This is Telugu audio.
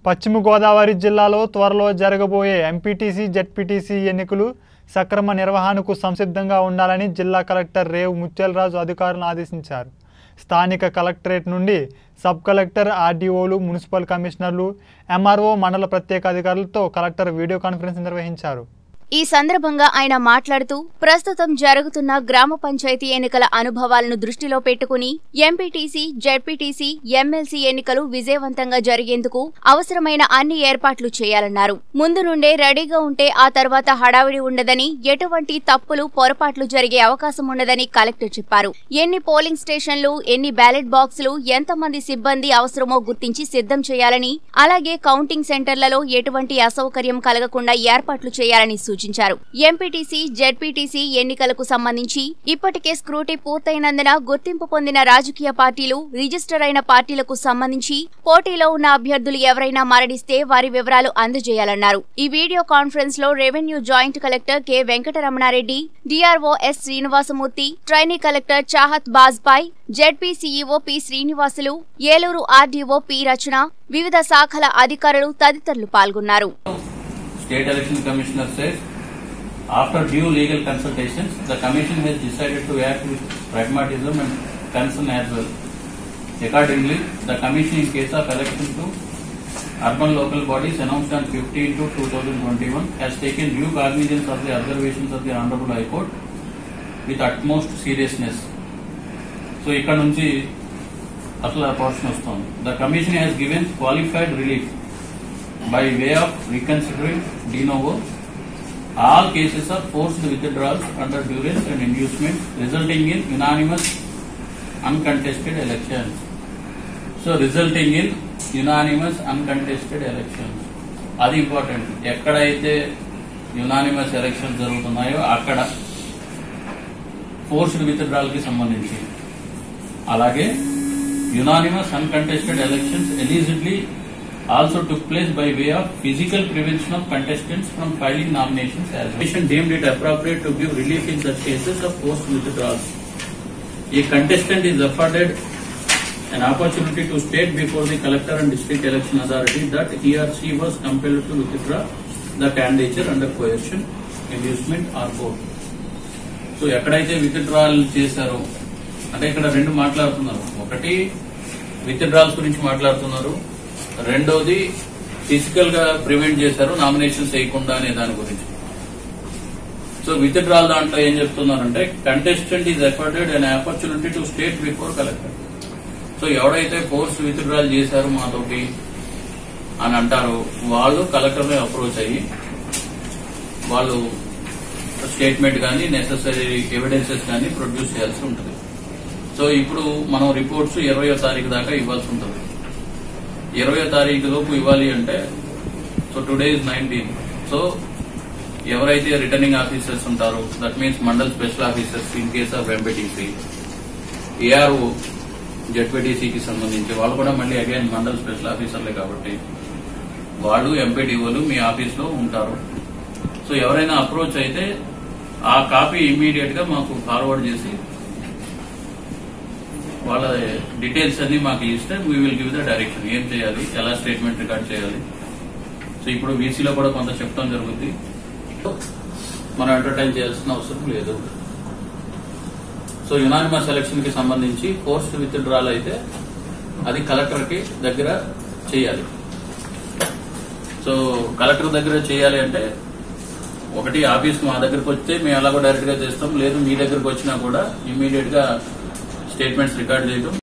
పశ్చిమ గోదావరి జిల్లాలో త్వరలో జరగబోయే ఎంపీటీసీ జెడ్పీటీసీ ఎన్నికలు సక్రమ నిర్వహణకు సంసిద్ధంగా ఉండాలని జిల్లా కలెక్టర్ రేవు ముత్యాలరాజు అధికారులను ఆదేశించారు స్థానిక కలెక్టరేట్ నుండి సబ్ కలెక్టర్ ఆర్డీఓలు మున్సిపల్ కమిషనర్లు ఎంఆర్ఓ మండల ప్రత్యేక అధికారులతో కలెక్టర్ వీడియో కాన్ఫరెన్స్ నిర్వహించారు ఈ సందర్భంగా ఆయన మాట్లాడుతూ ప్రస్తుతం జరుగుతున్న గ్రామ పంచాయతీ ఎన్నికల అనుభవాలను దృష్టిలో పెట్టుకుని ఎంపీటీసీ జెడ్పీటీసీ ఎమ్మెల్సీ ఎన్నికలు విజయవంతంగా జరిగేందుకు అవసరమైన అన్ని ఏర్పాట్లు చేయాలన్నారు ముందు నుండే రెడీగా ఉంటే ఆ తర్వాత హడావిడి ఉండదని ఎటువంటి తప్పులు పొరపాట్లు జరిగే అవకాశం ఉండదని కలెక్టర్ చెప్పారు ఎన్ని పోలింగ్ స్టేషన్లు ఎన్ని బ్యాలెట్ బాక్సులు ఎంతమంది సిబ్బంది అవసరమో గుర్తించి సిద్ధం చేయాలని అలాగే కౌంటింగ్ సెంటర్లలో ఎటువంటి అసౌకర్యం కలగకుండా ఏర్పాట్లు చేయాలని సూచించారు ఎంపీటీసీ జెడ్పీటీసీ ఎన్నికలకు సంబంధించి ఇప్పటికే స్క్రూటీ పూర్తయినందున గుర్తింపు పొందిన రాజకీయ పార్టీలు రిజిస్టర్ అయిన పార్టీలకు సంబంధించి పోటీలో ఉన్న అభ్యర్థులు ఎవరైనా మరణిస్తే వారి వివరాలు అందజేయాలన్నారు ఈ వీడియో కాన్ఫరెన్స్ లో revenue joint collector K Venkataramanareddy DRO S Srinivasamurthy trainee collector Chahat Bajpai ZP CEO P Srinivasulu Eluru RDO P Rachana వివిధ శాఖల అధికారులు తదితరులు పాల్గొన్నారు State Election Commissioner says, after due legal consultations, the Commission has decided to act with pragmatism and concern as well. Accordingly, the Commission in case of election to urban local bodies announced on 15 to 2021 has taken due cognizance of the observations of the Honorable High Court with utmost seriousness. So ఇక్కడ నుంచి అసలు పోర్షన్ వస్తుంది the commission has given qualified relief by way of reconsidering de novo all cases of forced withdrawals under duress and inducement resulting in unanimous uncontested elections. So resulting in unanimous uncontested elections. అది ఇంపార్టెంట్ ఎక్కడైతే యునానిమస్ ఎలక్షన్ జరుగుతున్నాయో అక్కడ ఫోర్స్డ్ విత్డ్రాల్ కి సంబంధించి అలాగే unanimous uncontested elections eligibly also took place by way of physical prevention of contestants from filing nominations as Commission deemed it appropriate to give relief in such cases of forced withdrawals. A contestant is afforded an opportunity to state before the collector and district election authority that he or she was compelled to withdraw the candidature under coercion, inducement or both. So ఎక్కడైతే విత్డ్రాల్ చేశారో అంటే ఇక్కడ రెండు మాట్లాడుతున్నారు ఒకటి విత్డ్రాల్స్ గురించి మాట్లాడుతున్నారు రెండోది ఫిజికల్ గా ప్రివెంట్ చేశారు నామినేషన్స్ వేయకుండా అనే దాని గురించి సో విత్డ్రాల్ దాంట్లో ఏం చెప్తున్నారంటే contestant is afforded and opportunity to state before collector so ఎవడైతే ఫోర్స్ విత్డ్రాల్ చేశారు మాతోటి అని అంటారో వాళ్ళు కలెక్టర్ ని అప్రోచ్ అయ్యి వాళ్ళు స్టేట్మెంట్ కానీ నెససరీ ఎవిడెన్సెస్ కానీ ప్రొడ్యూస్ చేయాల్సి ఉంటుంది సో ఇప్పుడు మనం రిపోర్ట్స్ ఇరవయో తారీఖు దాకా ఇవ్వాల్సి ఉంటుంది ఇరవై తారీఖు లోపు ఇవ్వాలి అంటే so today is nineteen so ఎవరైతే రిటర్నింగ్ ఆఫీసర్స్ ఉంటారో that means mandal special officers in case of MPTC ARO జెడ్పీటీసీకి సంబంధించి వాళ్ళు కూడా మళ్ళీ అగైన్ మండల్ స్పెషల్ ఆఫీసర్లే కాబట్టి వాళ్ళు ఎంపీడీఓలు మీ ఆఫీస్లో ఉంటారు సో ఎవరైనా అప్రోచ్ అయితే ఆ కాపీ ఇమ్మీడియట్ గా మాకు ఫార్వర్డ్ చేసి వాళ్ళ డీటెయిల్స్ అన్ని మాకు ఇస్తే we will give the direction ఏం చేయాలి ఎలా స్టేట్మెంట్ రికార్డ్ చేయాలి సో ఇప్పుడు వీసీలో కూడా కొంత చెప్తాం జరుగుద్ది మనం ఎంటర్టైన్ చేయాల్సిన అవసరం లేదు సో యునానిమస్ ఎలక్షన్ కి సంబంధించి పోస్ట్ విత్ డ్రాల్ అయితే అది కలెక్టర్ కి దగ్గర చేయాలి సో కలెక్టర్ దగ్గర చేయాలి అంటే ఒకటి ఆఫీస్ మా దగ్గరకు వస్తే మేము ఎలాగో డైరెక్ట్ గా చేస్తాం లేదు మీ దగ్గరకు వచ్చినా కూడా ఇమీడియట్ గా స్టేట్మెంట్స్ రికార్డ్ చేయడం